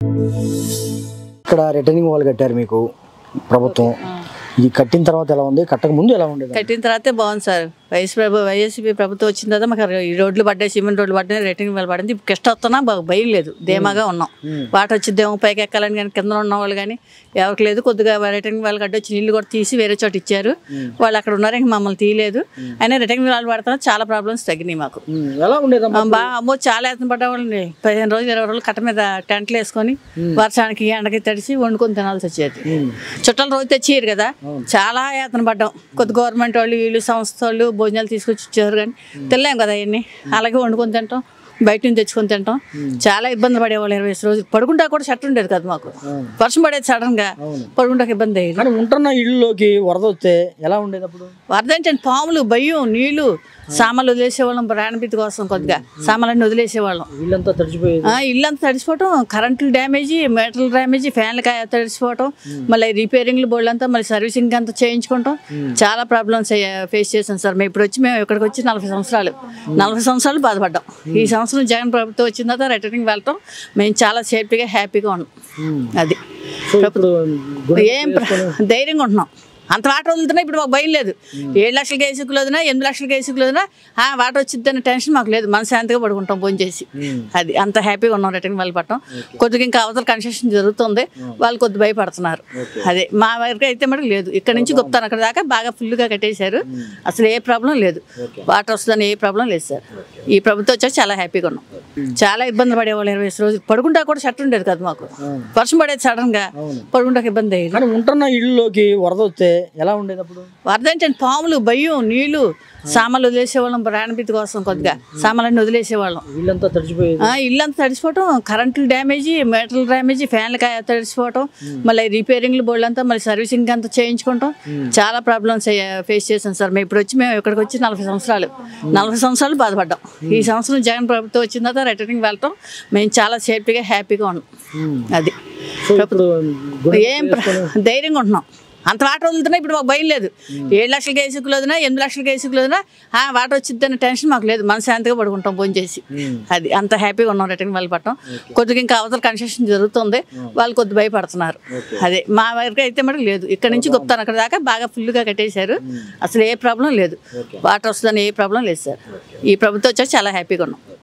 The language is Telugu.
ఇక్కడ రిటర్నింగ్ వాల్ కట్టారు మీకు ప్రభుత్వం ఇది కట్టిన తర్వాత ఎలా ఉంది కట్టక ముందు ఎలా ఉండేది కట్టిన తర్వాతే బాగుంది సార్ వైఎస్ ప్రభు వైఎస్పీ ప్రభుత్వం వచ్చిన తర్వాత మాకు ఈ రోడ్లు పడ్డాయి సిమెంట్ రోడ్లు పడ్డాయి రేటింగ్ వాళ్ళు పడింది ఇప్పుడు కిష్ట వస్తున్నా బాగా భయం లేదు ధీమాగా ఉన్నాం వాటర్ వచ్చిద్దేమో పైకి ఎక్కాలని కానీ కింద ఉన్న వాళ్ళు కానీ ఎవరికి లేదు కొద్దిగా రిటర్నింగ్ వాళ్ళకి అడ్డొచ్చి నీళ్ళు కూడా తీసి వేరే చోట ఇచ్చారు వాళ్ళు అక్కడ ఉన్నారు ఇంక మమ్మల్ని తీయలేదు అయినా రిటర్నింగ్ వాళ్ళు పడుతున్నా చాలా ప్రాబ్లమ్స్ తగ్గినాయి మాకు ఉమ్, ఎలా ఉండేదమ్మా బాగా అమ్మో చాలా ఎత్తున పడ్డ వాళ్ళని పదిహేను రోజులు ఇరవై రోజులు కట్ట మీద టెంట్లు వేసుకొని వర్షానికి ఎండకి తడిసి వండుకొని తినాల్సి వచ్చేది చుట్టాల రోజు తెచ్చేయరు కదా చాలా యాతన పడ్డాం కొద్ది గవర్నమెంట్ వాళ్ళు వీళ్ళు సంస్థ వాళ్ళు భోజనాలు తీసుకొచ్చి ఇచ్చారు కానీ తినలేం కదా అవన్నీ అలాగే వండుకొని తింటాం బయట నుంచి తెచ్చుకొని తింటాం చాలా ఇబ్బంది పడేవాళ్ళు ఇరవై రోజులు పడుకుంటా కూడా షర్ట్ ఉండేది కదా మాకు వర్షం పడేది సడన్ గా పడుకుంటాకి ఇబ్బంది అయ్యేది కానీ ఉంటున్న ఇళ్ళలోకి వరద వస్తే ఎలా ఉండేది అప్పుడు వరద అంటే పాములు భయం నీళ్లు సామాన్లు వదిలేసేవాళ్ళం ప్రాణభీతి కోసం కొద్దిగా సామాన్లన్నీ వదిలేసేవాళ్ళం ఇల్లంతా తడిచిపోయేది ఆ, ఇల్లంతా తడిసిపోవటం కరెంట్లు డ్యామేజీ మెటల్ డ్యామేజీ ఫ్యాన్లు కా- తడిసిపోవటం మళ్ళీ రిపేరింగ్లు బోర్డు అంతా మళ్ళీ సర్వీసింగ్ అంతా చేయించుకుంటాం చాలా ప్రాబ్లమ్స్ ఫేస్ చేసాం సార్ మేము ఇప్పుడు వచ్చి మేము ఇక్కడికి వచ్చి నలభై సంవత్సరాలు నలభై సంవత్సరాలు బాధపడ్డాం ఈ సంవత్సరం జగన్ ప్రభుత్వం వచ్చిన తర్వాత రిటర్నింగ్ వెళ్ళటం మేము చాలా సేఫ్టీగా హ్యాపీగా ఉన్నాం అది సో ఇప్పుడు గుడి- ఏం ప్ర- ధైర్యంగా ఉంటున్నాం అంత వాటర్ వదులుతున్నా ఇప్పుడు మాకు భయం లేదు ఏడు లక్షల కేసుకులు వదినా ఎనిమిది లక్షల కేసుకులు వదినా ఆ వాటర్ వచ్చిందన్న టెన్షన్ మాకు లేదు మన శాంతిగా పడుకుంటాం ఫోన్ చేసి అది అంత హ్యాపీగా ఉన్నాం రిటర్న్ వాళ్ళు పట్టం కొద్దిగా ఇంకా అవతల కన్స్ట్రక్షన్ జరుగుతుంది వాళ్ళు కొద్ది భయపడుతున్నారు అదే మా వరకు అయితే మటుకు లేదు ఇక్కడ నుంచి గుప్తాను అక్కడ దాకా బాగా ఫుల్గా కట్టేశారు అసలు ఏ ప్రాబ్లం లేదు వాటర్ వస్తుందని ఏ ప్రాబ్లం లేదు సార్ ఈ ప్రభుత్వం వచ్చాక చాలా హ్యాపీగా ఉన్నాం చాలా ఇబ్బంది పడేవాళ్ళు ఇరవై రోజులు పడుకుంటా కూడా షర్ట్ ఉండేది కదా మాకు వర్షం పడేది సడన్ గా పడుకుంటాకి ఇబ్బంది అయ్యేది కానీ ఉంటున్న ఇళ్ళలోకి వరద వస్తే ఎలా ఉండేది అప్పుడు వరద అంటే పాములు భయం నీళ్లు సామాన్లు వదిలేసేవాళ్ళం ప్రాణభీతి కోసం కొద్దిగా సామాన్లన్నీ వదిలేసేవాళ్ళం ఇల్లంతా తడిచిపోయేది ఆ, ఇల్లంతా తడిసిపోవటం కరెంట్లు డ్యామేజీ మెటల్ డ్యామేజీ ఫ్యాన్లు కా- తడిసిపోవటం మళ్ళీ రిపేరింగ్లు బోర్డు అంతా మళ్ళీ సర్వీసింగ్ అంతా చేయించుకుంటాం చాలా ప్రాబ్లమ్స్ ఫేస్ చేసాం సార్ మేము ఇప్పుడు వచ్చి మేము ఇక్కడికి వచ్చి నలభై సంవత్సరాలు నలభై సంవత్సరాలు బాధపడ్డాం ఈ సంవత్సరం జగన్ ప్రభుత్వం వచ్చిన తర్వాత రిటర్నింగ్ వెళ్ళటం మేము చాలా సేఫ్టీగా హ్యాపీగా ఉన్నాం అది సో ఇప్పుడు గుడి- ఏం ప్ర- ధైర్యంగా ఉంటున్నాం అంత వాటర్ వదులుతున్నా ఇప్పుడు మాకు భయం లేదు ఏడు లక్షల కేసుకులు వదినా ఎనిమిది లక్షల కేసుకులు వదినా ఆ వాటర్ వచ్చిందన్న టెన్షన్ మాకు లేదు మన శాంతిగా పడుకుంటాం ఫోన్ చేసి అది అంత హ్యాపీగా ఉన్నాం రిటర్న్ వాళ్ళు పట్టం కొద్దిగా ఇంకా అవతల కన్స్ట్రక్షన్ జరుగుతుంది వాళ్ళు కొద్ది భయపడుతున్నారు అదే మా వరకు అయితే మటుకు లేదు ఇక్కడ నుంచి గుప్తాను అక్కడ దాకా బాగా ఫుల్గా కట్టేశారు అసలు ఏ ప్రాబ్లం లేదు వాటర్ వస్తుందని ఏ ప్రాబ్లం లేదు సార్ ఈ ప్రభుత్వం వచ్చాక చాలా హ్యాపీగా ఉన్నాం